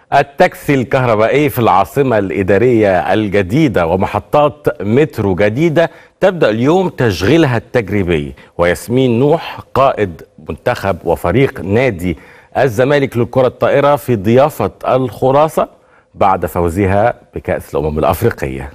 التاكسي الكهربائي في العاصمة الإدارية الجديدة ومحطات مترو جديدة تبدأ اليوم تشغيلها التجريبي وياسمين نوح قائد منتخب وفريق نادي الزمالك للكرة الطائرة في ضيافة الخلاصة بعد فوزها بكأس الأمم الأفريقية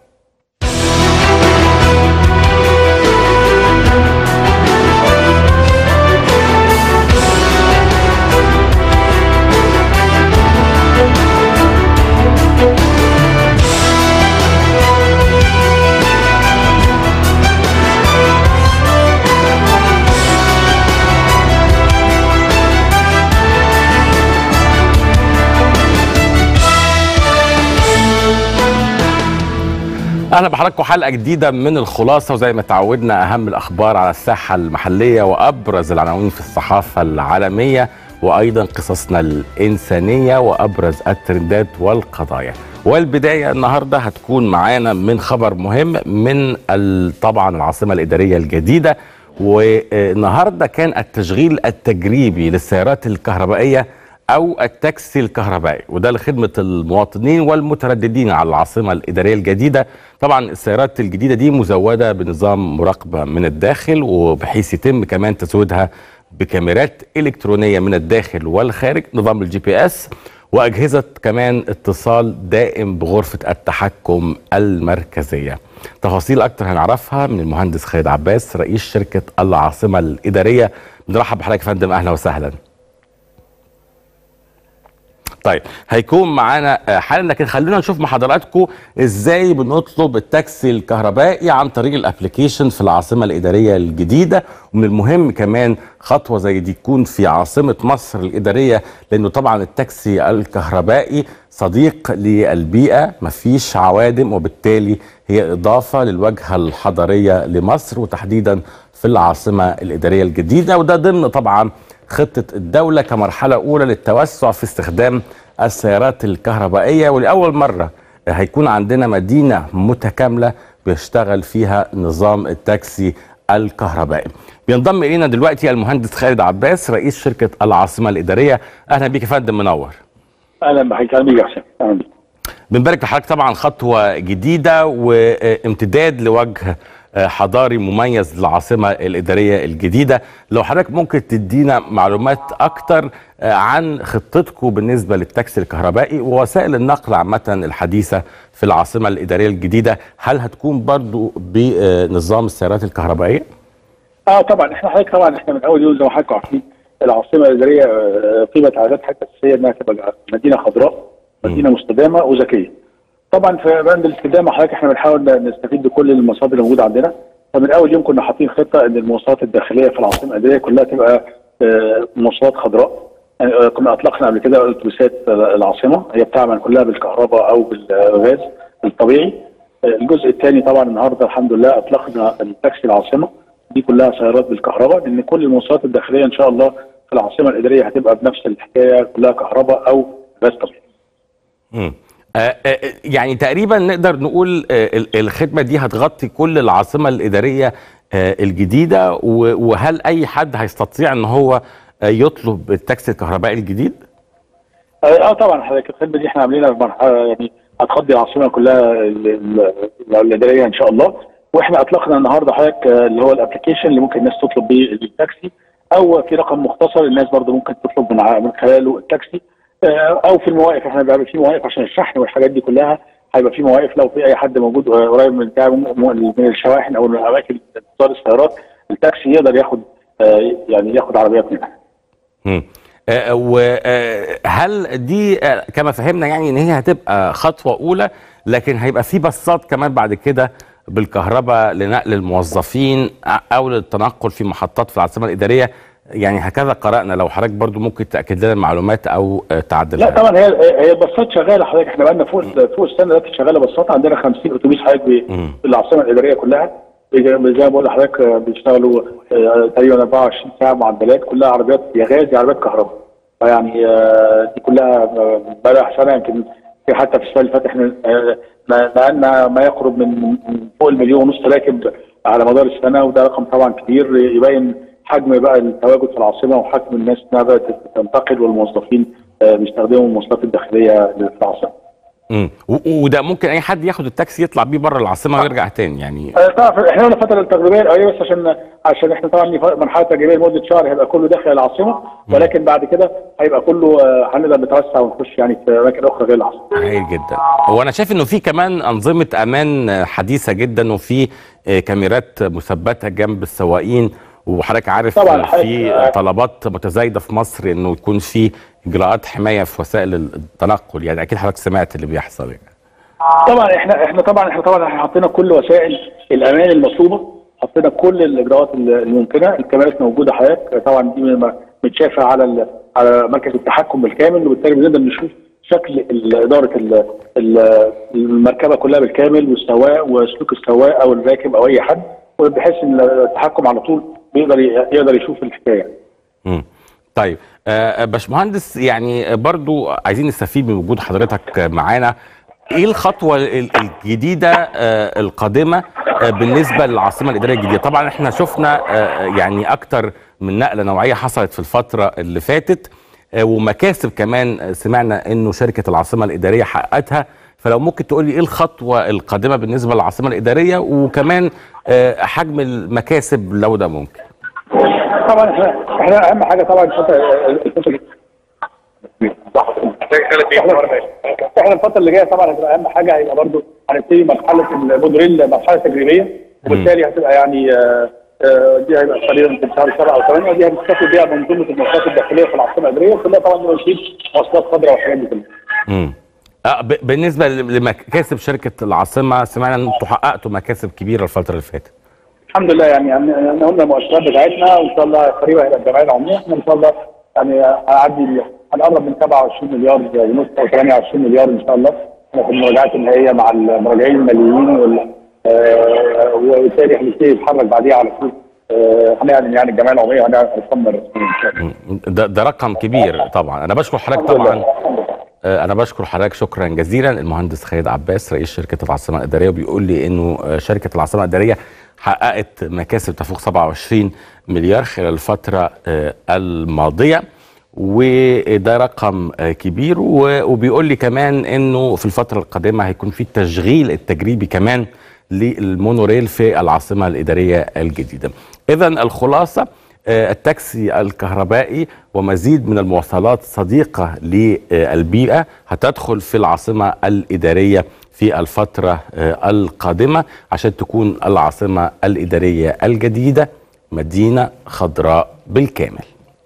اهلا بحضراتكم حلقه جديده من الخلاصه وزي ما تعودنا اهم الاخبار على الساحه المحليه وابرز العناوين في الصحافه العالميه وايضا قصصنا الانسانيه وابرز الترندات والقضايا والبدايه النهارده هتكون معانا من خبر مهم من طبعا العاصمه الاداريه الجديده والنهارده كان التشغيل التجريبي للسيارات الكهربائيه او التاكسي الكهربائي وده لخدمه المواطنين والمترددين على العاصمه الاداريه الجديده طبعا السيارات الجديده دي مزوده بنظام مراقبه من الداخل وبحيث يتم كمان تزويدها بكاميرات الكترونيه من الداخل والخارج نظام الجي بي اس واجهزه كمان اتصال دائم بغرفه التحكم المركزيه تفاصيل اكتر هنعرفها من المهندس خالد عباس رئيس شركه العاصمه الاداريه بنرحب بحضرتك يا فندم اهلا وسهلا طيب هيكون معانا حالا لكن خلونا نشوف مع حضراتكم ازاي بنطلب التاكسي الكهربائي عن طريق الابلكيشن في العاصمه الاداريه الجديده ومن المهم كمان خطوه زي دي تكون في عاصمه مصر الاداريه لانه طبعا التاكسي الكهربائي صديق للبيئه مفيش عوادم وبالتالي هي اضافه للواجهه الحضاريه لمصر وتحديدا في العاصمه الاداريه الجديده وده ضمن طبعا خطة الدولة كمرحلة أولى للتوسع في استخدام السيارات الكهربائية ولأول مرة هيكون عندنا مدينة متكاملة بيشتغل فيها نظام التاكسي الكهربائي بينضم إلينا دلوقتي المهندس خالد عباس رئيس شركة العاصمة الإدارية أهلا بيك يا فندم منور أهلا بحضرتك أهلا بيك يا حسين أهلا بيك بنبارك لحضرتك طبعا خطوة جديدة وامتداد لوجه حضاري مميز للعاصمة الإدارية الجديدة لو حضرتك ممكن تدينا معلومات أكتر عن خطتكم بالنسبة للتاكسي الكهربائي ووسائل النقل عامة الحديثة في العاصمة الإدارية الجديدة هل هتكون برضو بنظام السيارات الكهربائية؟ اه طبعا احنا حضرتك طبعا احنا من اول يوم زي ما حضرتك عارفين العاصمه الاداريه قيمه عاداتها الاساسيه انها تبقى مدينه خضراء مدينه مستدامه وذكيه طبعا في بند الاستدامه حضرتك احنا بنحاول نستفيد بكل المصادر اللي موجوده عندنا فمن اول يوم كنا حاطين خطه ان المواصلات الداخليه في العاصمه الاداريه كلها تبقى مواصلات خضراء يعني كنا اطلقنا قبل كده اتوبيسات العاصمه هي بتعمل كلها بالكهرباء او بالغاز الطبيعي الجزء الثاني طبعا النهارده الحمد لله اطلقنا التاكسي العاصمه دي كلها سيارات بالكهرباء لان كل المواصلات الداخليه ان شاء الله في العاصمه الاداريه هتبقى بنفس الحكايه كلها كهرباء او غاز طبيعي. امم يعني تقريبا نقدر نقول الخدمه دي هتغطي كل العاصمه الاداريه الجديده وهل اي حد هيستطيع ان هو يطلب التاكسي الكهربائي الجديد؟ اه طبعا حضرتك الخدمه دي احنا عاملينها في مرحله يعني هتغطي العاصمه كلها الاداريه ان شاء الله واحنا اطلقنا النهارده حضرتك اللي هو الابلكيشن اللي ممكن الناس تطلب بيه التاكسي او في رقم مختصر الناس برضه ممكن تطلب من من خلاله التاكسي او في المواقف احنا بيبقى في مواقف عشان الشحن والحاجات دي كلها هيبقى في مواقف لو في اي حد موجود قريب من بتاع من الشواحن او من اماكن انتظار السيارات التاكسي يقدر ياخد يعني ياخد عربيات منها. امم وهل دي كما فهمنا يعني ان هي هتبقى خطوه اولى لكن هيبقى في باصات كمان بعد كده بالكهرباء لنقل الموظفين او للتنقل في محطات في العاصمه الاداريه يعني هكذا قرانا لو حضرتك برضو ممكن تاكد لنا المعلومات او تعدلها لا طبعا هي هي الباصات شغاله حضرتك احنا بقالنا فوق فوق السنه دلوقتي شغاله باصات عندنا 50 اتوبيس حضرتك في العاصمه الاداريه كلها زي ما بقول لحضرتك بيشتغلوا تقريبا 24 ساعه معدلات كلها عربيات يا غاز يا عربيات كهرباء فيعني دي كلها بقى لها سنه يمكن في حتى في السنه اللي فاتت احنا نقلنا ما يقرب من فوق المليون ونص راكب على مدار السنه وده رقم طبعا كبير يبين حجم بقى التواجد في العاصمه وحجم الناس انها بقت تنتقل والموظفين آه، بيستخدموا المواصلات الداخليه للعاصمه. امم وده ممكن اي حد ياخد التاكسي يطلع بيه بره العاصمه ويرجع تاني يعني آه، طبعا احنا قلنا الفتره التجريبيه الاوليه بس عشان عشان احنا طبعا دي مرحله تجريبيه لمده شهر هيبقى كله داخل العاصمه ولكن بعد كده هيبقى كله آه، هنقدر نتوسع ونخش يعني في اماكن اخرى غير العاصمه. هايل جدا وانا شايف انه في كمان انظمه امان حديثه جدا وفي آه، كاميرات مثبته جنب السواقين وحضرتك عارف طبعاً، في حضرتك- طلبات متزايده في مصر انه يكون في اجراءات حمايه في وسائل التنقل يعني اكيد حضرتك سمعت اللي بيحصل يعني. طبعا احنا احنا طبعا احنا طبعا احنا حطينا كل وسائل الامان المطلوبه حطينا كل الاجراءات الممكنه الكاميرات موجوده حضرتك طبعا دي م- متشافه على ال- على مركز التحكم بالكامل وبالتالي بنقدر نشوف شكل ال- اداره ال- ال- المركبه كلها بالكامل والسواق وسلوك السواق او الراكب او اي حد بحيث ان التحكم على طول بيقدر ي- يقدر يشوف الحكايه مم. طيب آه، باشمهندس يعني برضو عايزين نستفيد من وجود حضرتك معانا ايه الخطوه ال- الجديده آه، القادمه آه، بالنسبه للعاصمه الاداريه الجديده طبعا احنا شفنا آه، يعني اكتر من نقله نوعيه حصلت في الفتره اللي فاتت آه، ومكاسب كمان آه، سمعنا انه شركه العاصمه الاداريه حققتها فلو ممكن تقول لي ايه الخطوه القادمه بالنسبه للعاصمه الاداريه وكمان آه، حجم المكاسب لو ده ممكن طبعا احنا احنا اهم حاجه طبعا الفتره الفتره احنا الفتره اللي جايه طبعا هتبقى اهم حاجه هيبقى برضو هنبتدي مرحله المودريل مرحله تجريبيه وبالتالي هتبقى يعني آه، آه، دي هيبقى تقريبا في شهر سبعه او ثمانيه ودي هنستفيد بيها منظومه المواصلات الداخليه في العاصمه الاداريه كلها طبعا بما يفيد مواصلات خضراء والحاجات دي كلها. امم آه ب- بالنسبه ل- لمكاسب شركه العاصمه سمعنا ان انتوا حققتوا مكاسب كبيره الفتره اللي فاتت الحمد لله يعني يعني احنا قلنا المؤشرات بتاعتنا وان شاء الله قريبا هيبقى الجمعيه العموميه احنا ان شاء الله يعني هنعدي ال- هنقرب من 27 مليار ونص او 28 مليار ان شاء الله احنا في المراجعات النهائيه مع المراجعين الماليين وال آه، وبالتالي هنبتدي نتحرك بعديها على طول آه، هنعلن يعني الجمعيه العموميه هنعلن ارقام رسميه ان شاء الله مم. ده, ده رقم كبير طبعا انا بشكر حضرتك الحمد لله. طبعا آه، انا بشكر حضرتك شكرا جزيلا المهندس خالد عباس رئيس شركه العاصمه الاداريه وبيقول لي انه آه، شركه العاصمه الاداريه حققت مكاسب تفوق 27 مليار خلال الفتره آه، الماضيه وده رقم آه، كبير و- وبيقول لي كمان انه في الفتره القادمه هيكون في التشغيل التجريبي كمان للمونوريل في العاصمه الاداريه الجديده. اذا الخلاصه آه، التاكسي الكهربائي ومزيد من المواصلات صديقة للبيئة هتدخل في العاصمة الإدارية في الفترة آه، القادمة عشان تكون العاصمة الإدارية الجديدة مدينة خضراء بالكامل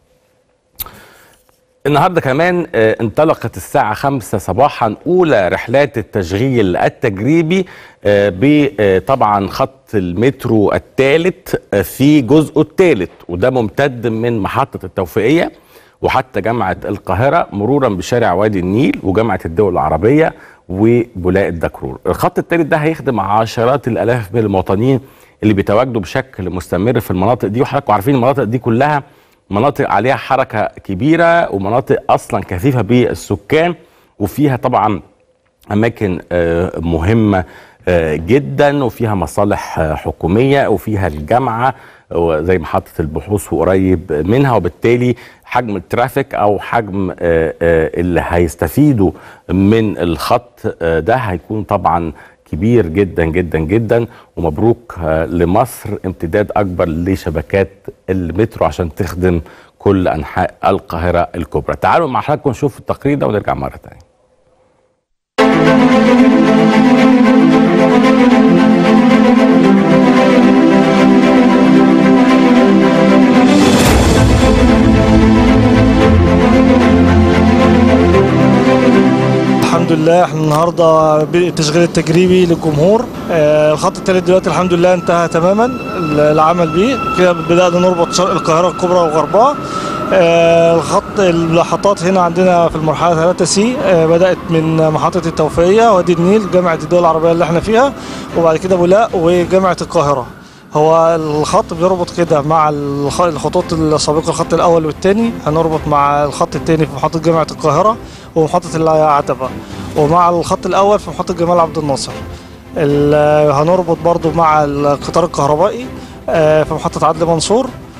النهارده كمان آه، انطلقت الساعة خمسة صباحا أولى رحلات التشغيل التجريبي آه، بطبعا خط المترو الثالث آه، في جزءه الثالث وده ممتد من محطة التوفيقية وحتى جامعة القاهرة مرورا بشارع وادي النيل وجامعة الدول العربية وبولاق الدكرور الخط الثالث ده هيخدم عشرات الآلاف من المواطنين اللي بيتواجدوا بشكل مستمر في المناطق دي وحضراتكم عارفين المناطق دي كلها مناطق عليها حركة كبيرة ومناطق أصلا كثيفة بالسكان وفيها طبعا أماكن آه، مهمة آه، جدا وفيها مصالح آه، حكومية وفيها الجامعة زي محطة البحوث وقريب منها وبالتالي حجم الترافيك أو حجم آه، آه، اللي هيستفيدوا من الخط آه، ده هيكون طبعا كبير جدا جدا جدا ومبروك آه، لمصر امتداد اكبر لشبكات المترو عشان تخدم كل انحاء القاهره الكبرى. تعالوا مع حضراتكم نشوف التقرير ده ونرجع مره ثانيه. الحمد لله احنا النهارده بالتشغيل التجريبي للجمهور آه، الخط الثالث دلوقتي الحمد لله انتهى تماما ال- العمل بيه كده بدأنا نربط شرق القاهرة الكبرى وغربها آه، الخط المحطات هنا عندنا في المرحلة 3 سي آه، بدأت من محطة التوفيقية وادي النيل جامعة الدول العربية اللي احنا فيها وبعد كده بولاق وجامعة القاهرة هو الخط بيربط كده مع الخ- الخطوط السابقة الخط الأول والثاني هنربط مع الخط الثاني في محطة جامعة القاهرة ومحطة العتبة ومع الخط الأول في محطة جمال عبد الناصر ال- هنربط برضو مع القطار الكهربائي آه، في محطة عدلي منصور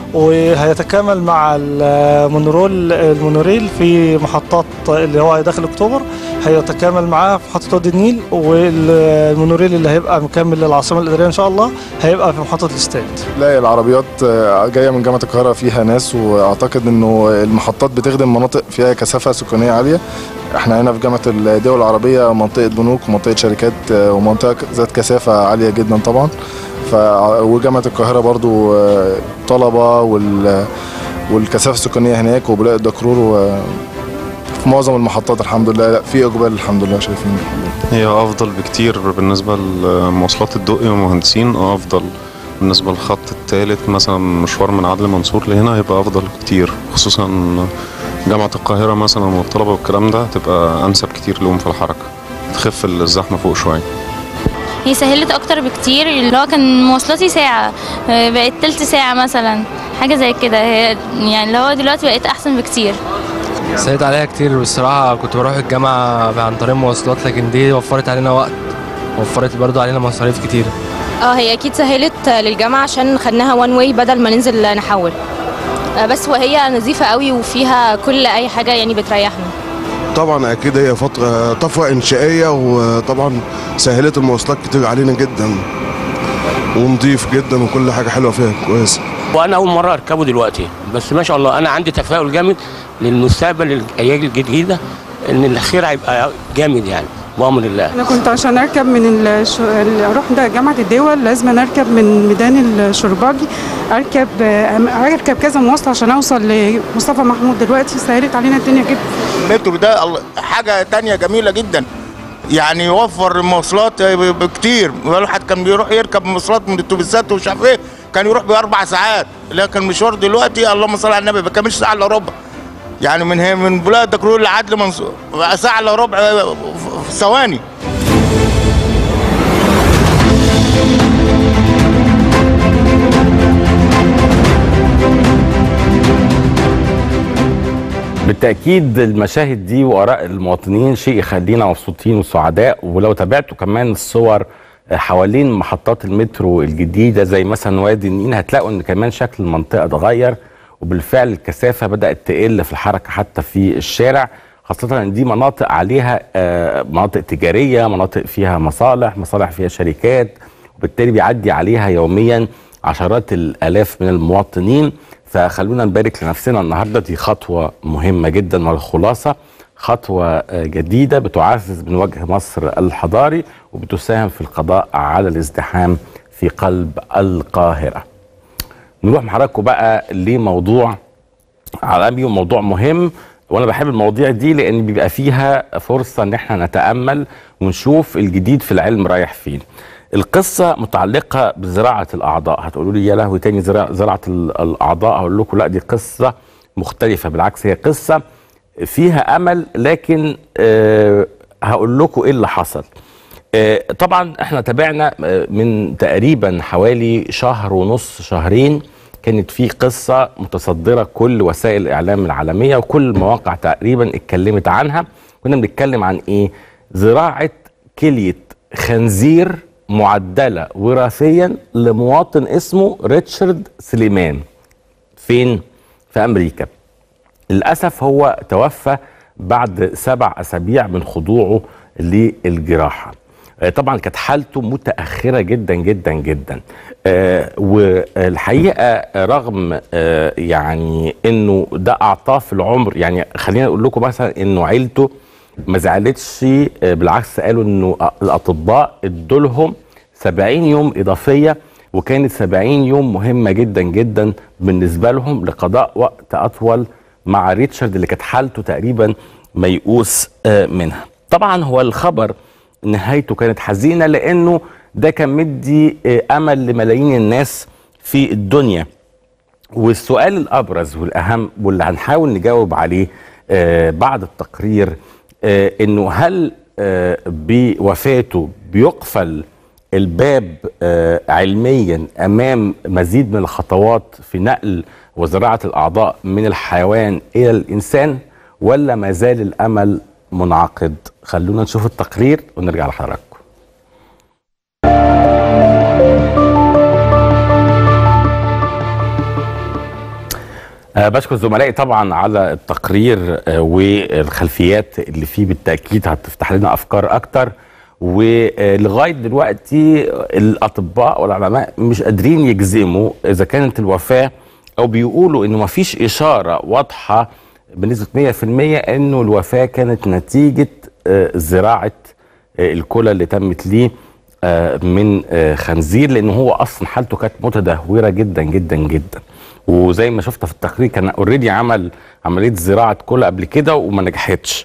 وهيتكامل مع المونورول المونوريل في محطات اللي هو داخل اكتوبر هيتكامل معاه في محطه وادي النيل والمونوريل اللي هيبقى مكمل للعاصمه الاداريه ان شاء الله هيبقى في محطه الاستاد لا العربيات آه، جايه من جامعه القاهره فيها ناس واعتقد انه المحطات بتخدم مناطق فيها كثافه سكانيه عاليه احنا هنا في جامعه الدول العربيه منطقه بنوك ومنطقه شركات آه، ومنطقه ذات كثافه عاليه جدا طبعا ف وجامعه القاهره برضو آه، طلبه وال والكثافه السكانيه هناك وبلاء الدكرور و في معظم المحطات الحمد لله لا في اقبال الحمد لله شايفين هي افضل بكتير بالنسبه لمواصلات الدقي والمهندسين اه افضل بالنسبه للخط الثالث مثلا مشوار من عدلي منصور لهنا هيبقى افضل كتير خصوصا جامعه القاهره مثلا والطلبه والكلام ده هتبقى انسب كتير لهم في الحركه تخف الزحمه فوق شويه هي سهلت اكتر بكتير اللي هو كان مواصلاتي ساعة آه، بقت تلت ساعة مثلا حاجة زي كده هي يعني اللي هو دلوقتي بقيت احسن بكتير سهلت عليها كتير والصراحة كنت بروح الجامعة عن طريق مواصلات لكن دي وفرت علينا وقت وفرت برضو علينا مصاريف كتير اه هي اكيد سهلت للجامعه عشان خدناها وان واي بدل ما ننزل نحول آه، بس وهي نظيفه قوي وفيها كل اي حاجه يعني بتريحنا طبعا اكيد هي فتره طفره انشائيه وطبعا سهلت المواصلات كتير علينا جدا ونضيف جدا وكل حاجه حلوه فيها كويسه وانا اول مره اركبه دلوقتي بس ما شاء الله انا عندي تفاؤل جامد للمستقبل الاجيال الجديده ان الخير هيبقى جامد يعني بامر الله انا كنت عشان اركب من الش... ال- اروح ده جامعه الدول لازم اركب من ميدان الشرباجي اركب اركب كذا مواصله عشان اوصل لمصطفى محمود دلوقتي سهلت علينا الدنيا جدا المترو ده الله- حاجة تانية جميلة جدا يعني يوفر المواصلات بكتير الواحد كان بيروح يركب مواصلات من الاتوبيسات ومش عارف ايه كان يروح باربع ساعات لكن مشوار دلوقتي اللهم صل على النبي ما بيكملش ساعه الا ربع يعني من هي من بلاد الدكرور لعدل منصور ساعه الا ربع في ثواني بالتأكيد المشاهد دي وآراء المواطنين شيء يخلينا مبسوطين وسعداء ولو تابعتوا كمان الصور حوالين محطات المترو الجديدة زي مثلا وادي النيل هتلاقوا ان كمان شكل المنطقة اتغير وبالفعل الكثافة بدأت تقل في الحركة حتى في الشارع خاصة ان دي مناطق عليها آه، مناطق تجارية مناطق فيها مصالح مصالح فيها شركات وبالتالي بيعدي عليها يوميا عشرات الالاف من المواطنين فخلونا نبارك لنفسنا النهارده دي خطوه مهمه جدا والخلاصه خطوه آه، جديده بتعزز من وجه مصر الحضاري وبتساهم في القضاء على الازدحام في قلب القاهره. نروح مع حضراتكم بقى لموضوع عالمي وموضوع مهم وانا بحب المواضيع دي لان بيبقى فيها فرصه ان احنا نتامل ونشوف الجديد في العلم رايح فين. القصه متعلقه بزراعه الاعضاء هتقولوا لي يا لهوي تاني زراعه, زراعة ال- الاعضاء هقول لكم لا دي قصه مختلفه بالعكس هي قصه فيها امل لكن أه هقول لكم ايه اللي حصل. آه، طبعا احنا تابعنا آه، من تقريبا حوالي شهر ونص شهرين كانت في قصة متصدرة كل وسائل الإعلام العالمية وكل المواقع تقريبا اتكلمت عنها كنا بنتكلم عن إيه زراعة كلية خنزير معدلة وراثيا لمواطن اسمه ريتشارد سليمان فين؟ في أمريكا للأسف هو توفى بعد سبع أسابيع من خضوعه للجراحة آه، طبعا كانت حالته متأخرة جدا جدا جدا آه، والحقيقة رغم آه، يعني انه ده اعطاه في العمر يعني خلينا اقول لكم مثلا انه عيلته ما زعلتش آه، بالعكس قالوا انه الاطباء ادوا لهم 70 يوم اضافيه وكانت 70 يوم مهمه جدا جدا بالنسبه لهم لقضاء وقت اطول مع ريتشارد اللي كانت حالته تقريبا ميؤوس آه، منها. طبعا هو الخبر نهايته كانت حزينه لانه ده كان مدي آه، امل لملايين الناس في الدنيا. والسؤال الابرز والاهم واللي هنحاول نجاوب عليه آه، بعد التقرير آه، انه هل آه، بوفاته بيقفل الباب آه، علميا امام مزيد من الخطوات في نقل وزراعه الاعضاء من الحيوان الى الانسان ولا ما زال الامل منعقد خلونا نشوف التقرير ونرجع لحضراتكم أه بشكر زملائي طبعا على التقرير أه والخلفيات اللي فيه بالتاكيد هتفتح لنا افكار اكتر ولغايه دلوقتي الاطباء والعلماء مش قادرين يجزموا اذا كانت الوفاه او بيقولوا انه ما فيش اشاره واضحه بنسبه 100% انه الوفاه كانت نتيجه أه زراعه أه الكلى اللي تمت ليه أه من أه خنزير لانه هو اصلا حالته كانت متدهوره جدا جدا جدا وزي ما شفت في التقرير كان اوريدي عمل عمليه زراعه كلى قبل كده وما نجحتش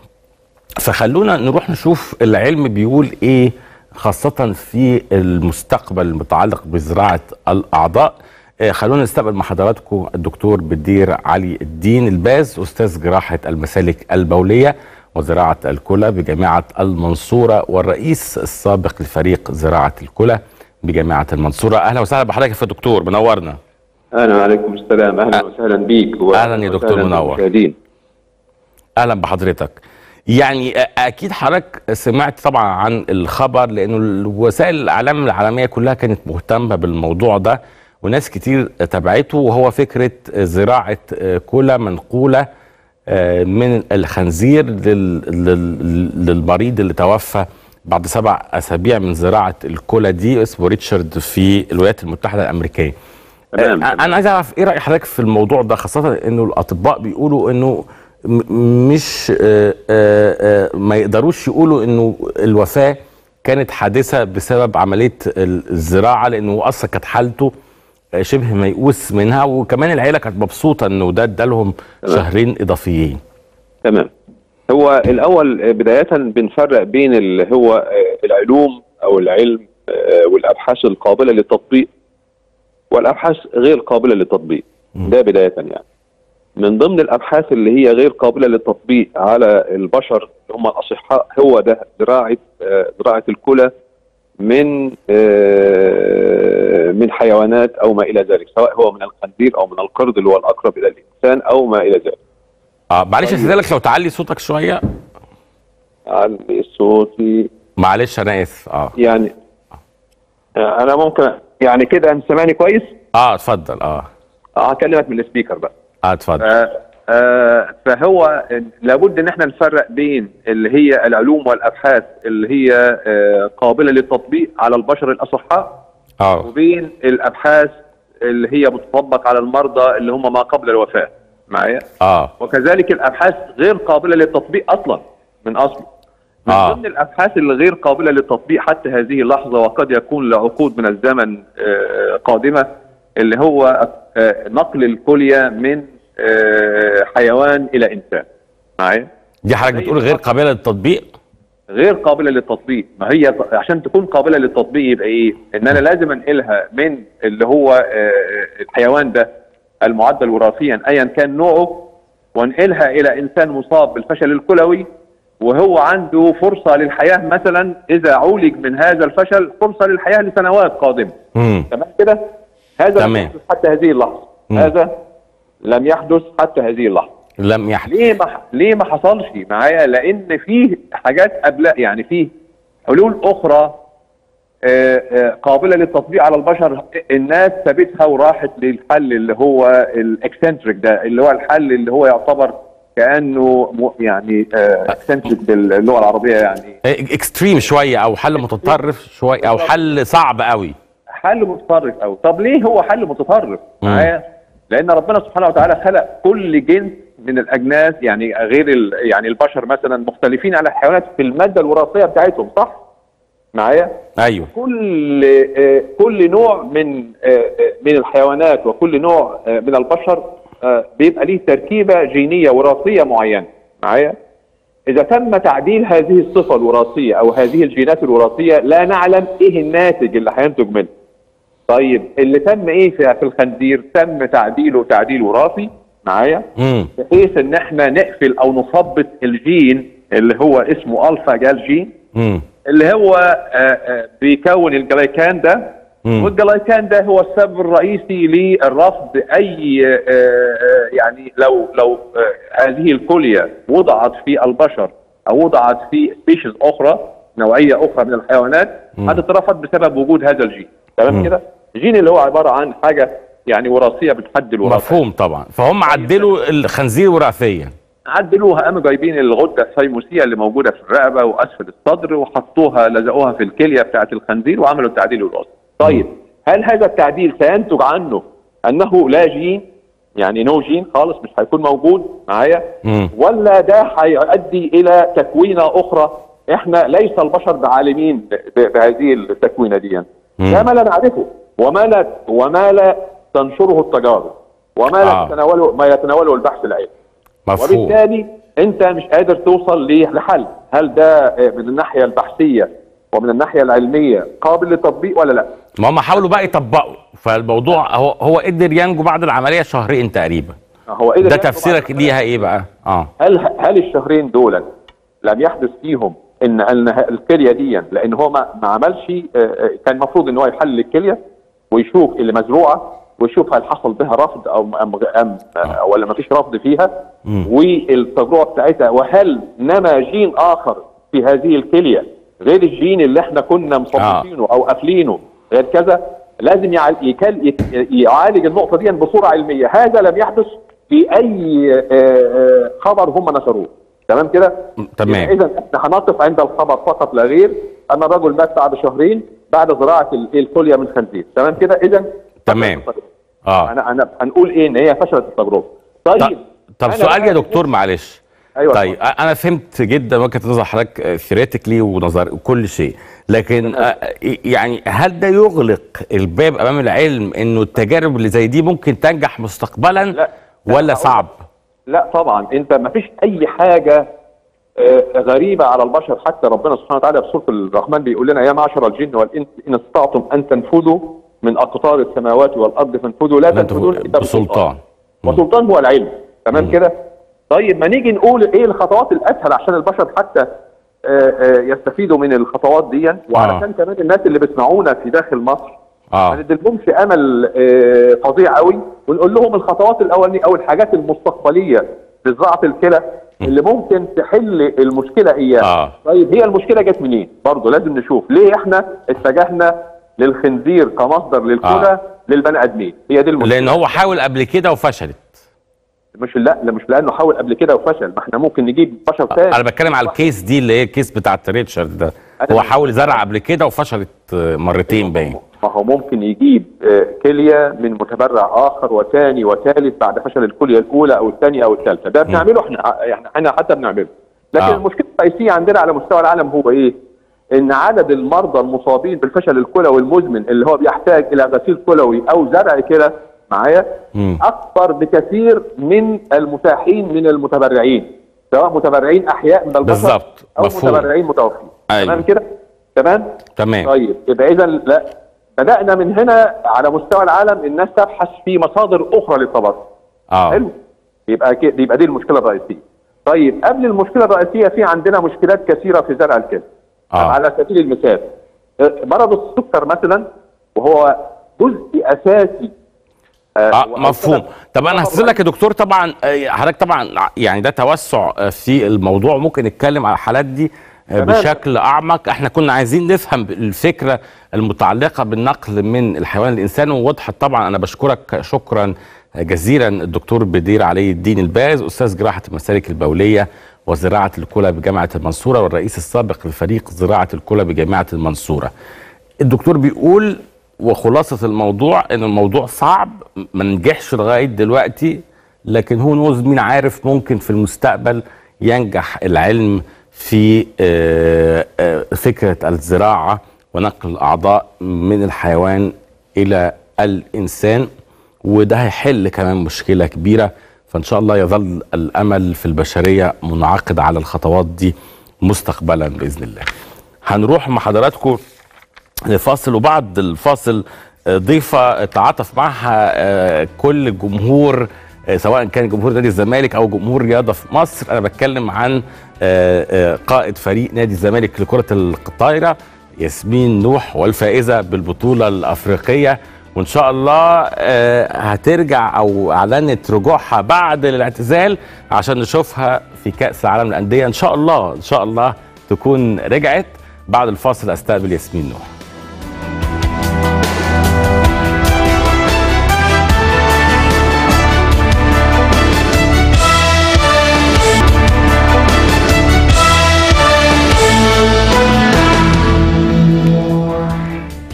فخلونا نروح نشوف العلم بيقول ايه خاصة في المستقبل المتعلق بزراعة الأعضاء آه خلونا نستقبل مع حضراتكم الدكتور بدير علي الدين الباز أستاذ جراحة المسالك البولية وزراعة الكلى بجامعة المنصورة والرئيس السابق لفريق زراعة الكلى بجامعة المنصورة أهلا وسهلا بحضرتك يا دكتور منورنا اهلا وعليكم السلام اهلا وسهلا بيك اهلا يا دكتور منور اهلا بحضرتك يعني اكيد حضرتك سمعت طبعا عن الخبر لانه وسائل الاعلام العالميه كلها كانت مهتمه بالموضوع ده وناس كتير تبعته وهو فكره زراعه كلى منقوله من الخنزير للمريض اللي توفى بعد سبع اسابيع من زراعه الكلى دي اسمه ريتشارد في الولايات المتحده الامريكيه تمام انا عايز اعرف ايه راي حضرتك في الموضوع ده خاصه انه الاطباء بيقولوا انه مش آآ آآ ما يقدروش يقولوا انه الوفاه كانت حادثه بسبب عمليه الزراعه لانه اصلا كانت حالته شبه ميؤوس منها وكمان العيله كانت مبسوطه انه ده ادالهم شهرين اضافيين تمام هو الاول بدايه بنفرق بين اللي هو العلوم او العلم والابحاث القابله للتطبيق والابحاث غير قابله للتطبيق ده بدايه يعني من ضمن الابحاث اللي هي غير قابله للتطبيق على البشر اللي هم الاصحاء هو ده زراعه زراعه الكلى من من حيوانات او ما الى ذلك سواء هو من الخنزير او من القرد اللي هو الاقرب الى الانسان او ما الى ذلك. اه معلش استاذنك لو تعلي صوتك شويه علي صوتي معلش انا اسف اه يعني انا ممكن يعني كده انت سامعني كويس؟ اه اتفضل اه اه هكلمك من السبيكر بقى اه اتفضل آه آه فهو لابد ان احنا نفرق بين اللي هي العلوم والابحاث اللي هي آه قابله للتطبيق على البشر الاصحاء اه وبين الابحاث اللي هي بتطبق على المرضى اللي هم ما قبل الوفاه معايا اه وكذلك الابحاث غير قابله للتطبيق اصلا من اصله من آه. ضمن الابحاث اللي غير قابله للتطبيق حتى هذه اللحظه وقد يكون لعقود من الزمن آه قادمه اللي هو آه نقل الكليه من آه حيوان الى انسان معايا دي حضرتك بتقول غير قابله للتطبيق غير قابله للتطبيق ما هي ط- عشان تكون قابله للتطبيق يبقى ايه ان انا لازم انقلها من اللي هو آه، الحيوان ده المعدل وراثيا ايا كان نوعه وانقلها الى انسان مصاب بالفشل الكلوي وهو عنده فرصه للحياه مثلا اذا عولج من هذا الفشل فرصه للحياه لسنوات قادمه امم تمام كده هذا لم تمام. يحدث حتى هذه اللحظه مم. هذا لم يحدث حتى هذه اللحظه لم يحدث ليه ما ح- ليه ما حصلش معايا لان فيه حاجات قبل يعني فيه حلول اخرى آه، آه، قابله للتطبيق على البشر الناس سابتها وراحت للحل اللي هو الاكسنتريك ده اللي هو الحل اللي هو يعتبر كانه م- يعني اكسنتريك باللغه العربيه يعني اكستريم شويه او حل متطرف شويه او حل صعب قوي حل متطرف قوي طب ليه هو حل متطرف مم. معايا لان ربنا سبحانه وتعالى خلق كل جنس من الاجناس يعني غير ال... يعني البشر مثلا مختلفين على الحيوانات في الماده الوراثيه بتاعتهم صح معايا ايوه كل آه، كل نوع من آه، آه، من الحيوانات وكل نوع آه، من البشر آه، بيبقى ليه تركيبه جينيه وراثيه معينه معايا اذا تم تعديل هذه الصفه الوراثيه او هذه الجينات الوراثيه لا نعلم ايه الناتج اللي هينتج منه طيب اللي تم ايه في في الخنزير تم تعديله تعديل وراثي معايا امم بحيث ان احنا نقفل او نثبط الجين اللي هو اسمه الفا جال جين امم اللي هو آه، آه، بيكون الجلايكان ده مم. والجلايكان ده هو السبب الرئيسي للرفض اي آه، آه، يعني لو لو آه، هذه الكليه وضعت في البشر او وضعت في سبيشيز اخرى نوعيه اخرى من الحيوانات مم. هتترفض بسبب وجود هذا الجين مم. تمام كده؟ الجين اللي هو عباره عن حاجه يعني وراثيه بتحدد الوراثه مفهوم طبعا فهم عدلوا الخنزير وراثيا عدلوها قاموا جايبين الغده الثيموسيه اللي موجوده في الرقبه واسفل الصدر وحطوها لزقوها في الكليه بتاعه الخنزير وعملوا التعديل الوراثي. طيب هل هذا التعديل سينتج عنه انه لا جين يعني نو جين خالص مش هيكون موجود معايا مم. ولا ده هيؤدي الى تكوينه اخرى احنا ليس البشر بعالمين ب- ب- بهذه التكوينه دي مم. ده ما لا نعرفه وما لا وما لا تنشره التجارب وما لا آه. يتناوله ما يتناوله البحث العلمي مفهوم وبالتالي انت مش قادر توصل ل- لحل هل ده آه، من الناحيه البحثيه ومن الناحيه العلميه قابل للتطبيق ولا لا ما هم حاولوا بقى يطبقوا فالموضوع هو هو قدر ينجو بعد العمليه شهرين تقريبا هو قدر ده ياخده تفسيرك ليها ايه بقى اه هل هل الشهرين دول لم يحدث فيهم ان ان الكليه دي لان هو ما, ما عملش آه، آه، كان المفروض ان هو يحلل الكليه ويشوف اللي مزروعه ويشوف هل حصل بها رفض او ام ام آه، ولا ما فيش رفض فيها مم. والتجربه بتاعتها وهل نما جين اخر في هذه الكليه غير الجين اللي احنا كنا مصنفينه او قافلينه غير كذا لازم يع- يكل- يت- يعالج النقطه دي بصوره علميه هذا لم يحدث في اي آه، آه، خبر هم نشروه تمام كده تمام اذا احنا هنقف عند الخبر فقط لا غير ان الرجل مات بعد شهرين بعد زراعه ال- الكليه من خنزير تمام كده اذا تمام اه انا انا هنقول ايه ان هي فشلت التجربه طيب طب أنا سؤال بقى- يا دكتور معلش ايوه طيب أ- انا فهمت جدا وجهه نظر حضرتك ثيوريتيكلي ونظر وكل شيء لكن آه، يعني هل ده يغلق الباب امام العلم انه التجارب اللي زي دي ممكن تنجح مستقبلا لا ولا صعب لا طبعا انت ما فيش اي حاجه آه، غريبه على البشر حتى ربنا سبحانه وتعالى في سوره الرحمن بيقول لنا يا معشر الجن والانس ان استطعتم ان تنفذوا من اقطار السماوات والارض فانفذوا لا لا تنفذون الا بسلطان وسلطان هو العلم تمام كده طيب ما نيجي نقول ايه الخطوات الاسهل عشان البشر حتى آه، آه، يستفيدوا من الخطوات دي وعلشان كمان الناس اللي بيسمعونا في داخل مصر ما اه نديلهمش امل آه، فظيع قوي ونقول لهم الخطوات الاولانيه او الحاجات المستقبليه لزراعه الكلى اللي ممكن تحل المشكله اياها آه. طيب هي المشكله جت منين برضه لازم نشوف ليه احنا اتجهنا للخنزير كمصدر للكلى آه. للبني ادمين هي دي المشكله لان هو حاول قبل كده وفشلت مش لا لا مش لانه حاول قبل كده وفشل ما احنا ممكن نجيب بشر تاني انا بتكلم على الكيس دي اللي هي الكيس بتاعت ريتشارد ده هو حاول زرع قبل كده وفشلت آه، مرتين باين ما هو ممكن يجيب آه، كليه من متبرع اخر وثاني وثالث بعد فشل الكليه الاولى او الثانيه او الثالثه ده بنعمله احنا يعني احنا حتى بنعمله لكن آه. آه. المشكله الرئيسيه عندنا على مستوى العالم هو ايه؟ ان عدد المرضى المصابين بالفشل الكلوي المزمن اللي هو بيحتاج الى غسيل كلوي او زرع كلى معايا مم. اكثر بكثير من المتاحين من المتبرعين سواء متبرعين احياء من البشر بالظبط او مفهوم متبرعين متوفين أيوة. تمام كده؟ تمام؟ تمام طيب يبقى اذا لا بدانا من هنا على مستوى العالم الناس تبحث في مصادر اخرى للتبرع اه حلو يبقى كده يبقى دي المشكله الرئيسيه طيب قبل المشكله الرئيسيه في عندنا مشكلات كثيره في زرع الكلى آه. على سبيل المثال آه، مرض السكر مثلا وهو جزء اساسي اه مفهوم طب انا هسأل لك يا دكتور طبعا آه، حضرتك طبعا يعني ده توسع آه، في الموضوع ممكن نتكلم على الحالات دي آه، تمام. بشكل اعمق احنا كنا عايزين نفهم الفكره المتعلقه بالنقل من الحيوان للانسان ووضحت طبعا انا بشكرك شكرا جزيلا الدكتور بدير علي الدين الباز استاذ جراحه المسالك البوليه وزراعه الكلى بجامعه المنصوره والرئيس السابق لفريق زراعه الكلى بجامعه المنصوره الدكتور بيقول وخلاصة الموضوع ان الموضوع صعب ما نجحش لغاية دلوقتي لكن هو نوز مين عارف ممكن في المستقبل ينجح العلم في آه، آه، فكرة الزراعة ونقل الأعضاء من الحيوان إلى الإنسان وده هيحل كمان مشكلة كبيرة فإن شاء الله يظل الأمل في البشرية منعقد على الخطوات دي مستقبلا بإذن الله هنروح مع حضراتكم لفاصل وبعد الفاصل آه، ضيفة تعاطف معها آه، كل جمهور آه، سواء كان جمهور نادي الزمالك او جمهور رياضه في مصر انا بتكلم عن آه، آه، قائد فريق نادي الزمالك لكره الطايره ياسمين نوح والفائزه بالبطوله الافريقيه وان شاء الله آه، هترجع او اعلنت رجوعها بعد الاعتزال عشان نشوفها في كاس العالم للانديه ان شاء الله ان شاء الله تكون رجعت بعد الفاصل استقبل ياسمين نوح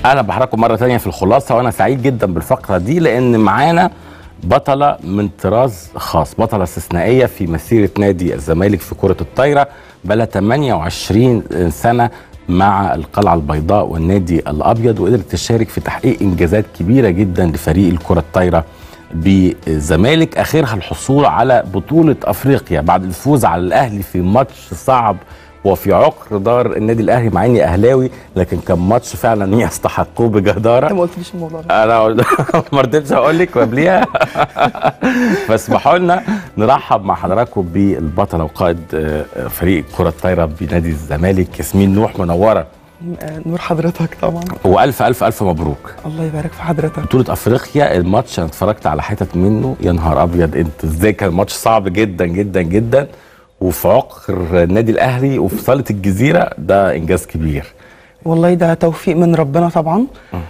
اهلا بحضراتكم مره تانية في الخلاصه وانا سعيد جدا بالفقره دي لان معانا بطله من طراز خاص بطله استثنائيه في مسيره نادي الزمالك في كره الطايره بقى 28 سنه مع القلعه البيضاء والنادي الابيض وقدرت تشارك في تحقيق انجازات كبيره جدا لفريق الكره الطايره بالزمالك اخرها الحصول على بطوله افريقيا بعد الفوز على الاهلي في ماتش صعب وفي عقر دار النادي الاهلي مع اني اهلاوي لكن كان ماتش فعلا يستحقوه بجداره انت ما قلتليش الموضوع ده انا قلت- ما رضيتش اقول لك قبليها فاسمحوا لنا نرحب مع حضراتكم بالبطله وقائد آه، فريق كره الطايره بنادي الزمالك ياسمين نوح منوره آه، نور حضرتك طبعا والف الف الف مبروك الله يبارك في حضرتك بطولة افريقيا الماتش انا اتفرجت على حتت منه يا نهار ابيض انت ازاي كان ماتش صعب جدا جدا جدا وفي عقر النادي الاهلي وفي صاله الجزيره ده انجاز كبير والله ده توفيق من ربنا طبعا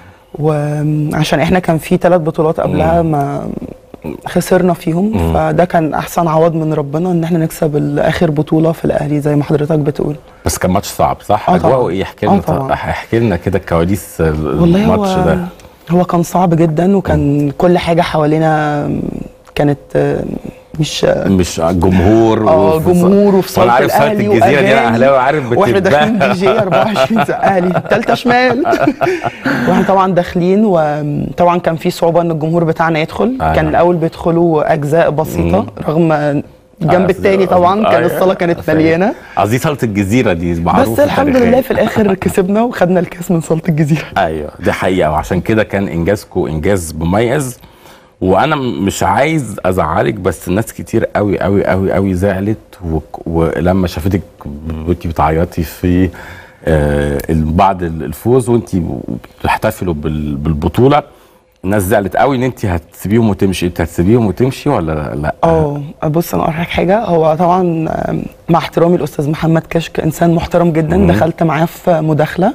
وعشان احنا كان في ثلاث بطولات قبلها ما خسرنا فيهم مم. فده كان احسن عوض من ربنا ان احنا نكسب ال- اخر بطوله في الاهلي زي ما حضرتك بتقول بس كان ماتش صعب صح؟ آه اجواءه طبعاً. ايه احكي آه لنا طبعاً. احكي لنا كده الكواليس والله الماتش هو ده هو كان صعب جدا وكان كل حاجه حوالينا كانت آه، مش مش جمهور اه وفي- جمهور وفي وانا صاله عارف صاله الاهلي الجزيره دي انا وأغاني. اهلاوي عارف واحنا داخلين بتتباهى دي جي 24 ساعه اهلي ثالثه شمال واحنا طبعا داخلين وطبعا كان في صعوبه ان الجمهور بتاعنا يدخل أيوة. كان الاول بيدخلوا اجزاء بسيطه مم. رغم الجنب آه، التاني طبعا كان أيوة. الصاله كانت مليانه قصدي صاله الجزيره دي معروفه بس الحمد تاريخياً. لله في الاخر كسبنا وخدنا الكاس من صاله الجزيره ايوه دي حقيقه وعشان كده كان انجازكم انجاز مميز وانا م- مش عايز ازعلك بس الناس كتير قوي قوي قوي قوي زعلت وك- ولما شافتك وانت بتعيطي في آه، ال- بعد ال- الفوز وانت بتحتفلوا بال- بالبطوله الناس زعلت قوي ان انت هتسيبيهم وتمشي انت هتسيبيهم وتمشي ولا لا اه بص انا اقول لك حاجه هو طبعا آم، مع احترامي الاستاذ محمد كشك انسان محترم جدا مم. دخلت معاه في مداخله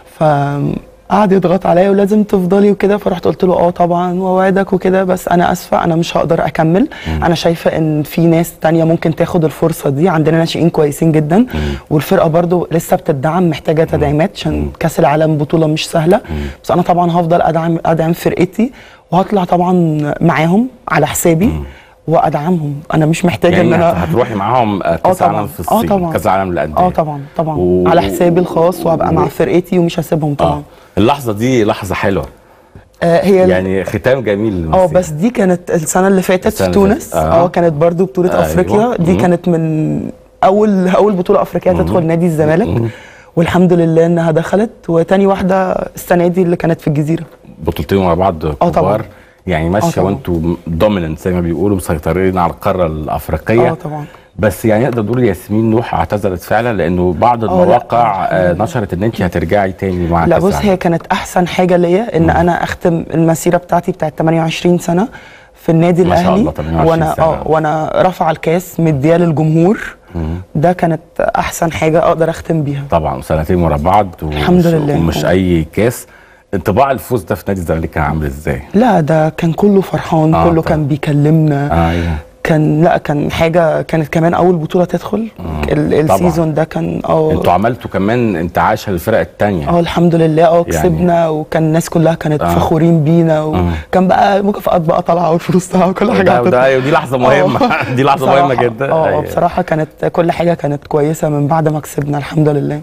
فقعد يضغط عليا ولازم تفضلي وكده فرحت قلت له اه طبعا واوعدك وكده بس انا اسفه انا مش هقدر اكمل انا شايفه ان في ناس تانية ممكن تاخد الفرصه دي عندنا ناشئين كويسين جدا والفرقه برضو لسه بتدعم محتاجه تدعيمات عشان كاس العالم بطوله مش سهله بس انا طبعا هفضل ادعم ادعم فرقتي وهطلع طبعا معاهم على حسابي وادعمهم انا مش محتاجه يعني ان انا هتروحي معاهم آه، كاس طبعاً. عالم في آه الصين طبعاً. كاس عالم للانديه اه طبعا طبعا و- على حسابي الخاص وهبقى مع فرقتي ومش هسيبهم طبعا اه اللحظه دي لحظه حلوه آه هي ال- يعني ختام جميل اه للمسيرة. بس دي كانت السنه اللي فاتت السنة في اللي تونس فاتت. آه. اه كانت برضو بطوله أيوة. افريقيا دي مم. كانت من اول اول بطوله افريقيه تدخل نادي الزمالك والحمد لله انها دخلت وتاني واحده السنه دي اللي كانت في الجزيره بطولتين ورا بعض طبعاً. كبار يعني آه ماشيه طبعاً. وانتوا دوميننت زي ما بيقولوا مسيطرين على القاره الافريقيه اه طبعا بس يعني نقدر نقول ياسمين نوح اعتذرت فعلا لانه بعض لا. المواقع آه نشرت ان انت هترجعي تاني مع لا كأس بص العالم. هي كانت احسن حاجه ليا ان انا اختم المسيره بتاعتي بتاعت 28 سنه في النادي ما شاء الاهلي الله، 28 وانا سنة. اه وانا رافعه الكاس مدياه للجمهور مم. ده كانت احسن حاجه اقدر اختم بيها طبعا سنتين ورا بعض ومش الحمد لله. ومش اي كاس انطباع الفوز ده في نادي الزمالك كان عامل ازاي؟ لا ده كان كله فرحان آه كله طبعا. كان بيكلمنا آه ايوه كان لا كان حاجه كانت كمان اول بطوله تدخل ال- طبعا. السيزون ده كان اه انتوا عملتوا كمان انتعاشه للفرق التانيه اه الحمد لله اه يعني- كسبنا وكان الناس كلها كانت آه. فخورين بينا وكان بقى مكافآت بقى طالعه والفلوس طالعه وكل حاجه ده, هتطلع. ده أيوة، دي لحظه مهمه آه. دي لحظه بصراحة. مهمه جدا اه أيوة. آه، بصراحه كانت كل حاجه كانت كويسه من بعد ما كسبنا الحمد لله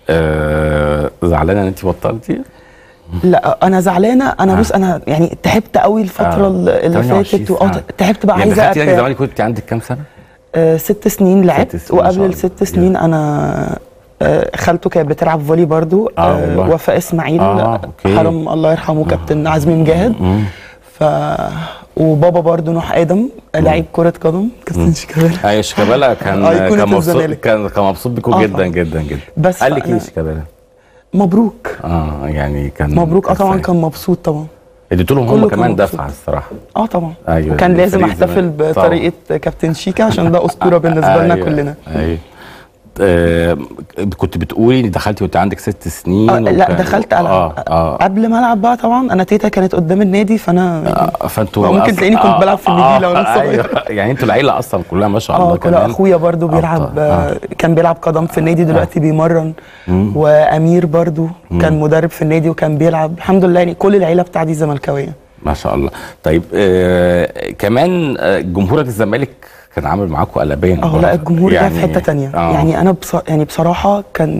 آه زعلانه ان انت بطلتي؟ لا انا زعلانه انا بص انا يعني تعبت قوي الفتره آه. اللي 28 فاتت واه سنة. تعبت بقى يعني عايزه دخلتي نادي أرجع. الزمالك كنت عندك كام سنه؟ آه، ست سنين لعبت سنين، ما شاء وقبل الله. الست سنين انا آه، خالته كانت بتلعب فولي برضو آه، آه، والله. وفاء اسماعيل آه، أوكي. حرم الله يرحمه كابتن عزمي مجاهد مم. ف وبابا برضو نوح ادم لعيب كره قدم كابتن شيكابالا ايوه شيكابالا كان أيقونة كان مبسوط الزمالك. كان كان مبسوط بيكم آه، جدا طبعاً. جدا جدا بس قال لك ايه فأنا- شيكابالا؟ مبروك اه يعني كان مبروك اه طبعا سعيد. كان مبسوط طبعا اديتوا لهم هم كله كان كمان مبسوط. دفعه الصراحه اه طبعا ايوه وكان لازم فريق احتفل الزمالك. طبعاً. بطريقه كابتن شيكا عشان ده اسطوره بالنسبه لنا أيوة، كلنا ايوه آه كنت بتقولي ان دخلتي وانت عندك ست سنين آه لا وكان- دخلت العب اه اه قبل ما العب بقى طبعا انا تيتا كانت قدام النادي فانا آه، فانتوا ممكن أص- تلاقيني كنت بلعب في النجيله وانا صغير أيوة. يعني انتوا العيله اصلا كلها ما شاء الله اه كل كمان اخويا برضو بيلعب آه. كان بيلعب قدم في النادي دلوقتي بيمرن مم. وامير برضو مم. كان مدرب في النادي وكان بيلعب الحمد لله يعني كل العيله بتاعتي زملكاويه ما شاء الله طيب آه كمان آه جمهور الزمالك كان عامل معاكم قلبين اه لا الجمهور ده في حته تانية آه. يعني انا بص... يعني بصراحه كان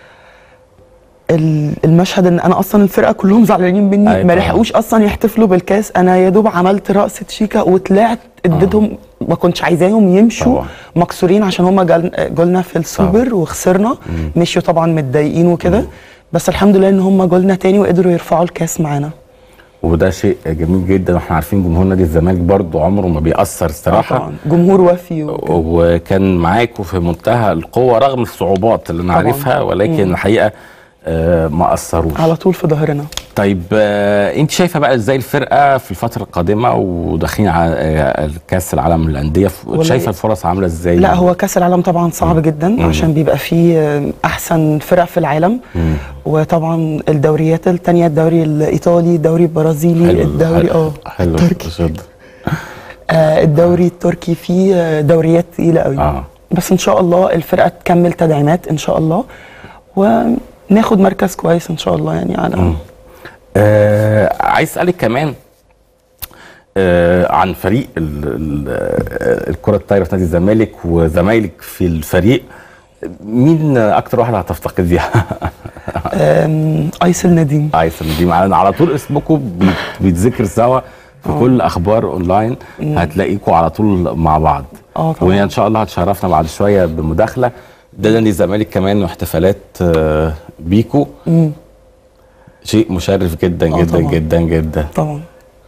ال- المشهد ان انا اصلا الفرقه كلهم زعلانين مني أيوة ما طبعاً. لحقوش اصلا يحتفلوا بالكاس انا يا دوب عملت رقصه شيكا وطلعت اديتهم ما كنتش عايزاهم يمشوا طبعاً. مكسورين عشان هم جولنا في السوبر وخسرنا مشيوا طبعا متضايقين وكده بس الحمد لله ان هم جولنا تاني وقدروا يرفعوا الكاس معانا وده شيء جميل جدا واحنا عارفين جمهور نادي الزمالك برضو عمره ما بيأثر الصراحه طبعاً. جمهور وفي و... وكان معاكم في منتهى القوه رغم الصعوبات اللي انا طبعاً. عارفها ولكن مم. الحقيقه آه ما اثروش على طول في ظهرنا طيب آه انت شايفه بقى ازاي الفرقه في الفتره القادمه وداخلين على آه كاس العالم للانديه والله- شايفه الفرص عامله ازاي لا هو كاس العالم طبعا صعب جدا عشان بيبقى فيه احسن فرق في العالم مم. وطبعا الدوريات التانية الدوري الايطالي الدوري البرازيلي حلو الدوري اه حلو التركي آه، الدوري التركي فيه آه، دوريات تقيله قوي آه. بس ان شاء الله الفرقه تكمل تدعيمات ان شاء الله وناخد مركز كويس ان شاء الله يعني على آه عايز اسالك كمان آه عن فريق ال- ال- آه، الكره الطايره في نادي الزمالك وزمايلك في الفريق مين اكتر واحده هتفتقديها؟ آم، ايسل نديم ايسن دي معانا على طول اسمكم بيت- بيتذكر سوا في كل اخبار اونلاين مم. هتلاقيكم على طول مع بعض اه طبعا وهي ان شاء الله هتشرفنا بعد شويه بمداخله ده نادي الزمالك كمان واحتفالات آه، بيكو مم، شيء مشرف جدا آه جدا طبعاً. جدا جدا طبعا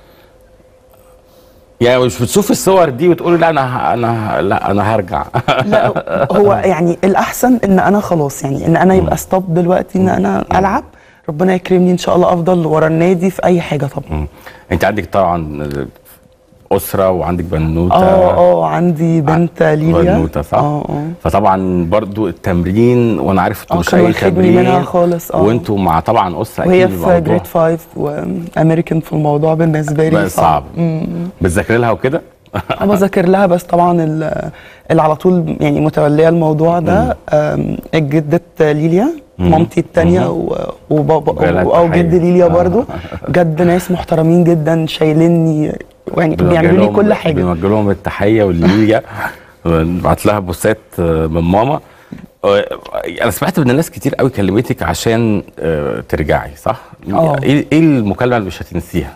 يعني مش بتشوف الصور دي وتقولي لا انا ه- انا ه- لا انا هرجع لا هو يعني الاحسن ان انا خلاص يعني ان انا يبقى ستوب دلوقتي ان انا العب ربنا يكرمني ان شاء الله افضل ورا النادي في اي حاجه طبعا انت عندك طبعا اسره وعندك بنوته اه اه عندي بنت ليليا بنوته صح؟ اه اه فطبعا برضو التمرين وانا عارف انتوا آه، مش كانوا اي واخدني تمرين منها خالص، آه. وانتوا مع طبعا اسره وهي اكيد في الموضوع جريد 5 وامريكان في الموضوع بالنسبه لي بقى صعب مم. بتذاكري لها وكده؟ انا بذاكر لها بس طبعا ال- اللي على طول يعني متوليه الموضوع ده آم، الجدة ليليا مم. مامتي التانية و- وبابا بلا او تحية. جد ليليا برضو جد ناس محترمين جدا شايليني يعني بيعملوا لي لهم- كل حاجه بنوجه لهم التحيه والليليا نبعت لها بوسات آه، من ماما آه، انا سمعت ان ناس كتير قوي كلمتك عشان آه، ترجعي صح؟ آه. ايه ايه المكالمه اللي مش هتنسيها؟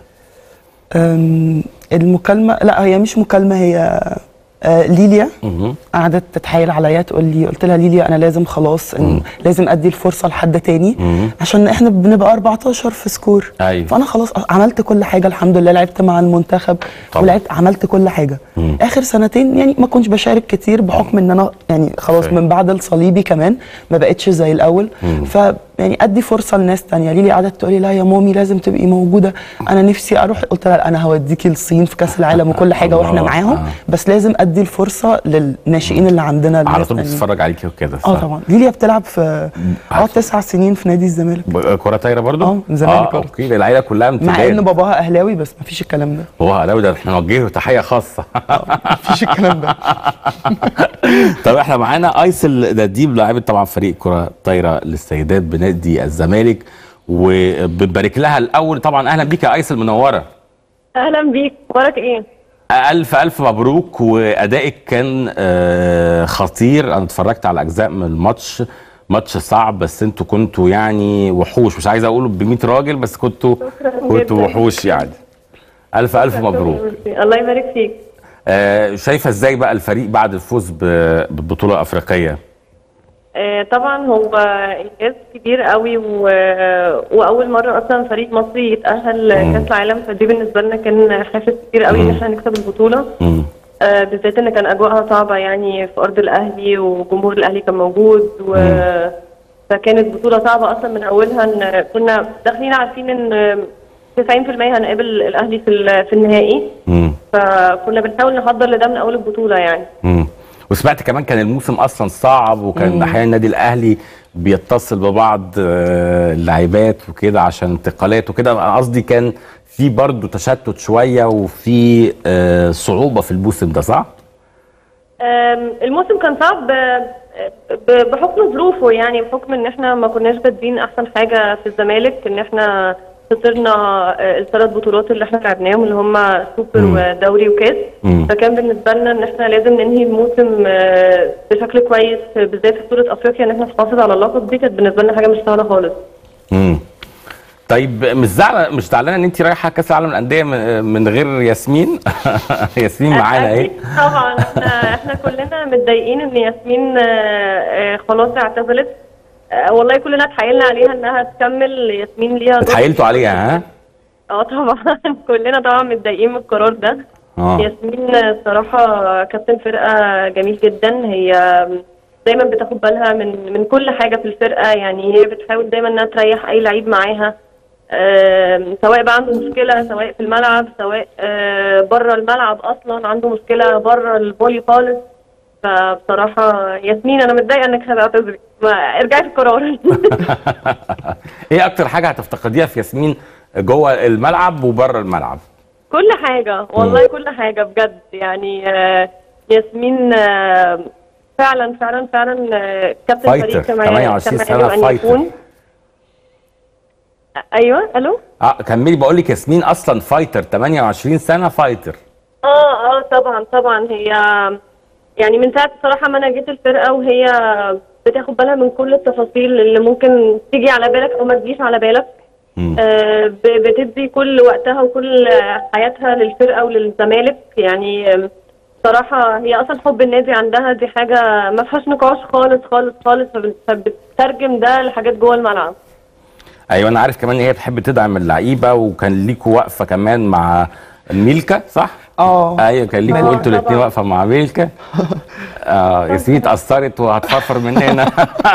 أم، المكالمه لا هي مش مكالمه هي آه، ليليا مهم. قعدت تتحايل عليا تقول لي قلت لها ليليا انا لازم خلاص إن لازم ادي الفرصه لحد تاني مم. عشان احنا بنبقى 14 في سكور ايوه فانا خلاص عملت كل حاجه الحمد لله لعبت مع المنتخب طبعا. ولعبت عملت كل حاجه مم. اخر سنتين يعني ما كنتش بشارك كتير بحكم ان انا يعني خلاص فاهم. من بعد الصليبي كمان ما بقتش زي الاول مم. ف يعني ادي فرصه لناس تانية ليلي قعدت تقولي لا يا مامي لازم تبقي موجوده انا نفسي اروح قلت لها لا، انا هوديكي الصين في كاس العالم وكل حاجه واحنا الله. معاهم آه. بس لازم ادي الفرصه للناشئين اللي عندنا على الناس طول التانيين. بتتفرج عليكي وكده اه طبعا ليليا بتلعب في اه تسع سنين في نادي الزمالك ب- كره طايره برضو؟ اه زمالك اه برضو. اوكي العيله كلها مع امتداد ان باباها اهلاوي بس مفيش الكلام ده هو اهلاوي ده احنا نوجه له تحيه خاصه مفيش الكلام ده طب احنا معانا ايسل نديب لاعبة طبعا فريق كرة طايرة للسيدات بنادي الزمالك وبنبارك لها الاول طبعا اهلا بيك يا ايسل منوره اهلا بيك اخبارك ايه الف الف مبروك وادائك كان آه، خطير انا اتفرجت على اجزاء من الماتش ماتش صعب بس انتوا كنتوا يعني وحوش مش عايز اقول ب 100 راجل بس كنتوا كنتوا جداً. وحوش يعني الف الف مبروك الله يبارك فيك آه، شايفه ازاي بقى الفريق بعد الفوز ب- بالبطوله الافريقيه آه، طبعا هو انجاز كبير قوي و... واول مره اصلا فريق مصري يتاهل كاس العالم فدي بالنسبه لنا كان حافز كبير قوي ان احنا نكسب البطوله مم. آه، بالذات ان كان اجواءها صعبه يعني في ارض الاهلي وجمهور الاهلي كان موجود و... فكانت بطوله صعبه اصلا من اولها ان كنا داخلين عارفين ان 90% هنقابل الاهلي في ال- في النهائي مم. فكنا بنحاول نحضر لده من اول البطوله يعني مم. وسمعت كمان كان الموسم اصلا صعب وكان مم. احيانا النادي الاهلي بيتصل ببعض آه، اللاعبات وكده عشان انتقالات وكده أنا قصدي كان في برضه تشتت شويه وفي آه، صعوبه في الموسم ده صح؟ أم، الموسم كان صعب ب- ب- بحكم ظروفه يعني بحكم ان احنا ما كناش بادئين احسن حاجه في الزمالك ان احنا خسرنا آه، الثلاث بطولات اللي احنا لعبناهم اللي هم سوبر مم. ودوري وكاس مم. فكان بالنسبه لنا ان احنا لازم ننهي الموسم آه، بشكل كويس بالذات في بطوله افريقيا ان احنا نحافظ على اللقب دي كانت بالنسبه لنا حاجه مش سهله خالص امم طيب مش زعلانه مش زعلانه ان انت رايحه كاس العالم للانديه من من غير ياسمين ياسمين معانا اهي أكيد طبعا احنا احنا كلنا متضايقين ان ياسمين آه، آه، خلاص اعتزلت آه، والله كلنا اتحايلنا عليها انها تكمل ياسمين ليها دور اتحايلتوا عليها ها؟ اه طبعا كلنا طبعا متضايقين من القرار ده اه ياسمين الصراحة كابتن فرقة جميل جدا هي دايما بتاخد بالها من من كل حاجة في الفرقة يعني هي بتحاول دايما انها تريح اي لعيب معاها آم، سواء بقى عنده مشكلة سواء في الملعب سواء بره الملعب اصلا عنده مشكلة بره الفولي خالص فبصراحة ياسمين انا متضايقة انك هتعتذري ما ارجعي في القرار ايه اكتر حاجه هتفتقديها في ياسمين جوه الملعب وبره الملعب؟ كل حاجة والله كل حاجة بجد يعني آه، ياسمين آه، فعلا فعلا فعلا آه، كابتن فايتر، فريق كما 28 كما سنة يجب أن فايتر. يكون ايوه الو اه كملي بقول لك ياسمين اصلا فايتر 28 سنه فايتر اه اه طبعا طبعا هي يعني من ساعة بصراحة ما انا جيت الفرقة وهي بتاخد بالها من كل التفاصيل اللي ممكن تيجي على بالك او ما تجيش على بالك آه، ب- بتدي كل وقتها وكل حياتها للفرقة وللزمالك يعني آم، صراحة هي أصلا حب النادي عندها دي حاجة ما فيهاش نقاش خالص خالص خالص فب- فبتترجم ده لحاجات جوه الملعب ايوه انا عارف كمان ان هي بتحب تدعم اللعيبه وكان ليكوا وقفه كمان مع ميلكا صح؟ اه ايوه كان ليكوا طبعاً. انتوا الاثنين طبعاً. واقفه مع ميلكا اه ياسمين اتأثرت وهتفرفر مننا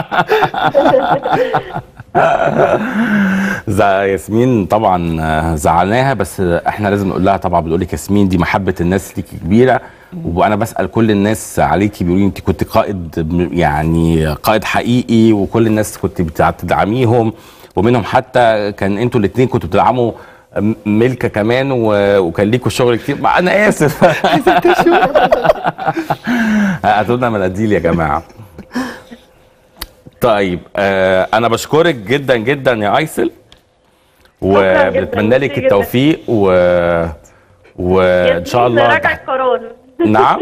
زع- ياسمين طبعا آه، زعلناها بس احنا لازم نقول لها طبعا بنقول لك ياسمين دي محبه الناس ليكي كبيره وانا بسال كل الناس عليكي بيقولوا لي انت كنت قائد م- يعني قائد حقيقي وكل الناس كنت بتع- بتدعميهم ومنهم حتى كان انتوا الاثنين كنتوا بتدعموا م- ملكه كمان و- وكان ليكوا شغل كتير ما انا اسف هاتوا لنا مناديل يا جماعه طيب آه انا بشكرك جدا جدا يا ايسل شكراً جداً، وبنتمنى لك ميرسي جداً. التوفيق و وان شاء الله راجع القرار نعم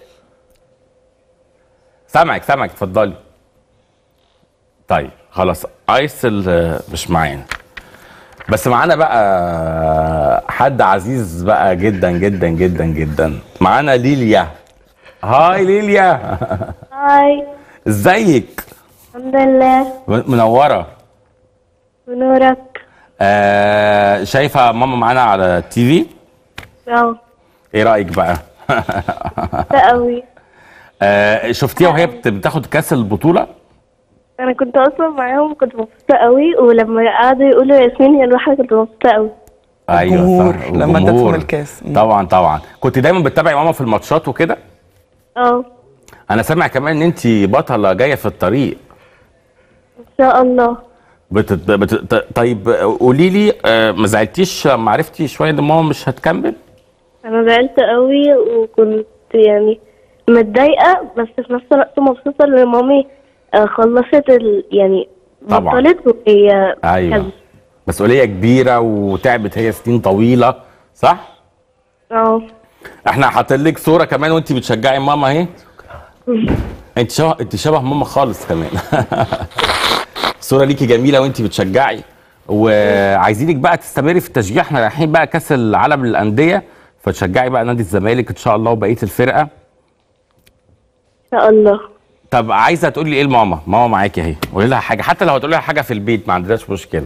سامعك سامعك اتفضلي طيب خلاص ايسل آه، مش معانا بس معانا بقى حد عزيز بقى جدا جدا جدا جدا معانا ليليا هاي ليليا هاي ازيك الحمد لله منوره بنورك آه شايفه ماما معانا على التي في اه ايه رايك بقى قوي آه شفتيها وهي بت- بتاخد كاس البطوله انا كنت اصلا معاهم كنت مبسوطه قوي ولما قعدوا يقولوا ياسمين هي الواحده كنت مبسوطه قوي ايوه الجمهور صح لما ادتهم والجمهور. الكاس. مم. طبعا طبعا كنت دايما بتتابعي ماما في الماتشات وكده اه انا سامع كمان ان انت بطله جايه في الطريق ان شاء الله بت... بت... ط- طيب قولي لي آه، ما زعلتيش لما عرفتي شويه ان ماما مش هتكمل انا زعلت قوي وكنت يعني متضايقه بس في نفس الوقت مبسوطه ان مامي آه، خلصت ال... يعني طبعاً. بطلت وهي ايوه كذا. مسؤوليه كبيره وتعبت هي سنين طويله صح اه احنا حاطين لك صوره كمان وانت بتشجعي ماما اهي انت شبه انت شبه ماما خالص كمان صوره ليكي جميله وانت بتشجعي وعايزينك بقى تستمري في التشجيع احنا رايحين بقى كاس العالم للانديه فتشجعي بقى نادي الزمالك ان شاء الله وبقيه الفرقه ان شاء الله طب عايزه تقولي ايه لماما ماما معاكي اهي قولي لها حاجه حتى لو هتقولي لها حاجه في البيت ما عندناش مشكله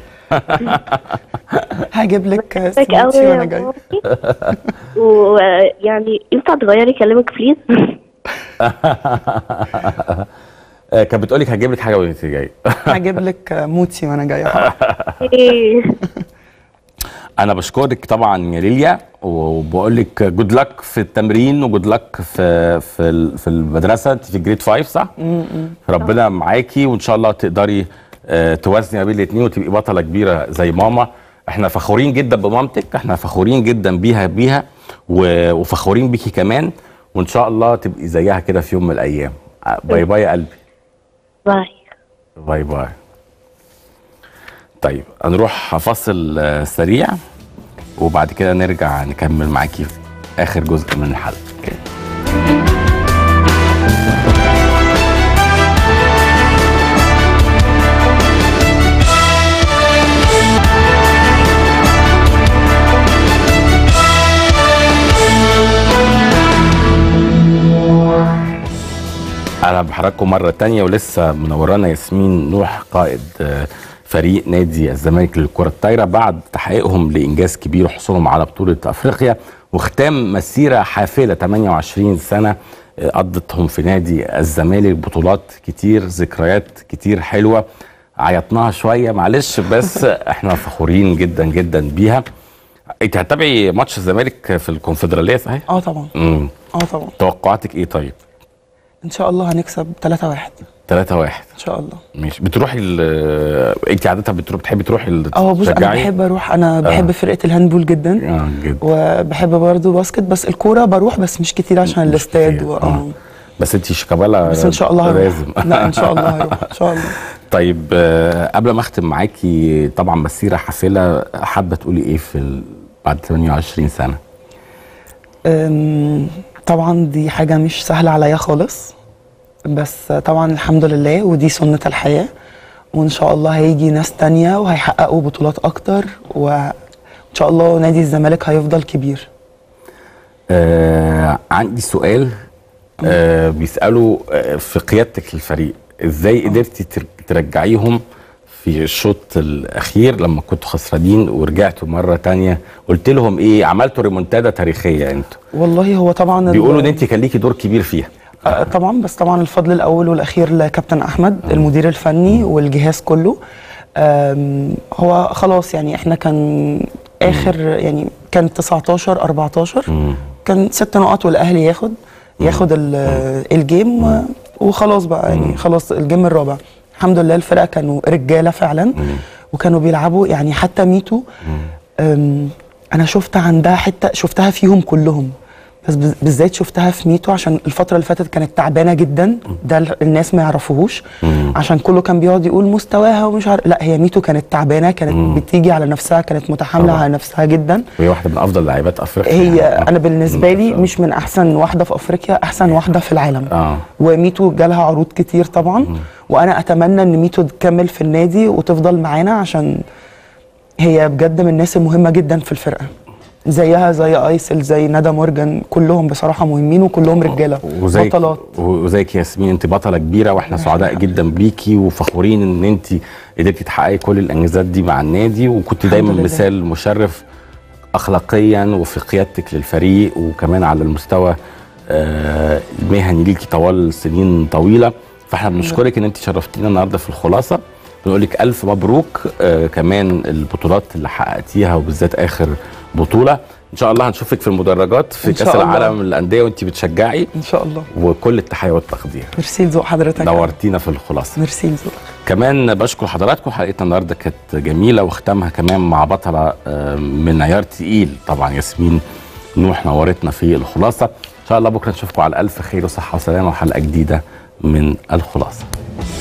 هجيب لك بحبك سموتي قوي وانا يا جاي ويعني ينفع تغيري كلامك بليز آه، كانت بتقولي هجيب لك حاجه وانت جايه هجيب لك موتي وانا جايه ايه انا بشكرك طبعا يا ليليا وبقول لك جود لك في التمرين وجود لك في في ال- في المدرسه انت في جريد 5 صح؟ م- ربنا معاكي وان شاء الله تقدري آه، توازني ما بين الاثنين وتبقي بطله كبيره زي ماما احنا فخورين جدا بمامتك احنا فخورين جدا بيها بيها و- وفخورين بيكي كمان وان شاء الله تبقي زيها كده في يوم من الايام آه، باي باي يا قلبي باي باي باي طيب هنروح فاصل آه، سريع وبعد كده نرجع نكمل معاكي في اخر جزء من الحلقه اهلا بحضراتكم مره تانية ولسه منورانا ياسمين نوح قائد آه، فريق نادي الزمالك للكره الطايره بعد تحقيقهم لانجاز كبير وحصولهم على بطوله افريقيا وختام مسيره حافله 28 سنه آه، قضتهم في نادي الزمالك بطولات كتير ذكريات كتير حلوه عيطناها شويه معلش بس احنا فخورين جدا جدا بيها انت هتتابعي ماتش الزمالك في الكونفدراليه صحيح؟ اه طبعا امم اه طبعا توقعاتك ايه طيب؟ ان شاء الله هنكسب 3 1 3 1 ان شاء الله ماشي بتروحي ال- انت عاده بتروحي بتحبي تروحي ال- اه بص انا تشجعي؟ بحب اروح انا بحب آه. فرقه الهاندبول جدا اه جدا وبحب برضو باسكت بس الكوره بروح بس مش كتير عشان الاستاد و... اه بس انت شيكابالا بس ان شاء الله هروح لازم لا ان شاء الله هروح ان شاء الله طيب آه، قبل ما اختم معاكي طبعا مسيره حافله حابه تقولي ايه في ال... بعد 28 سنه أم، طبعا دي حاجه مش سهله عليا خالص بس طبعا الحمد لله ودي سنه الحياه وان شاء الله هيجي ناس تانية وهيحققوا بطولات اكتر وان شاء الله نادي الزمالك هيفضل كبير آه عندي سؤال آه بيسالوا آه في قيادتك للفريق ازاي قدرتي تر- ترجعيهم في الشوط الاخير لما كنتوا خسرانين ورجعتوا مره تانية قلت لهم ايه عملتوا ريمونتادا تاريخيه انتوا والله هو طبعا ال- بيقولوا ان انت كان ليكي دور كبير فيها آه، طبعا بس طبعا الفضل الاول والاخير لكابتن احمد المدير الفني والجهاز كله آم، هو خلاص يعني احنا كان اخر يعني كان 19 14 كان ست نقط والاهلي ياخد ياخد ال- الجيم و- وخلاص بقى يعني خلاص الجيم الرابع الحمد لله الفرقه كانوا رجاله فعلا وكانوا بيلعبوا يعني حتى ميتو أم، انا شفت عندها حته شفتها فيهم كلهم بس بز- بالذات شفتها في ميتو عشان الفتره اللي فاتت كانت تعبانه جدا ده ال- الناس ما يعرفوهوش عشان كله كان بيقعد يقول مستواها ومش عارف لا هي ميتو كانت تعبانه كانت بتيجي على نفسها كانت متحامله على نفسها جدا وهي واحده من افضل لاعبات افريقيا هي انا بالنسبه لي مش من احسن واحده في افريقيا احسن واحده في العالم اه وميتو جالها عروض كتير طبعا وانا اتمنى ان ميتو تكمل في النادي وتفضل معانا عشان هي بجد من الناس المهمه جدا في الفرقه زيها زي ايسل زي ندى مورجان كلهم بصراحه مهمين وكلهم رجاله وزيك بطلات وزيك ياسمين انت بطله كبيره واحنا سعداء جدا بيكي وفخورين ان انت قدرتي تحققي كل الانجازات دي مع النادي وكنت دايما لله. مثال مشرف اخلاقيا وفي قيادتك للفريق وكمان على المستوى آه، المهني ليكي طوال سنين طويله فاحنا بنشكرك ان انت شرفتينا النهارده في الخلاصه بنقول لك الف مبروك آه كمان البطولات اللي حققتيها وبالذات اخر بطوله ان شاء الله هنشوفك في المدرجات في إن كاس شاء الله. العالم للانديه وانت بتشجعي ان شاء الله وكل التحيه والتقدير ميرسي لذوق حضرتك نورتينا في الخلاصه ميرسي لذوق كمان بشكر حضراتكم حلقتنا النهارده كانت جميله واختامها كمان مع بطله آه، من عيار تقيل طبعا ياسمين نوح نورتنا في الخلاصه ان شاء الله بكره نشوفكم على الف خير وصحه وسلامه وحلقه جديده من الخلاصه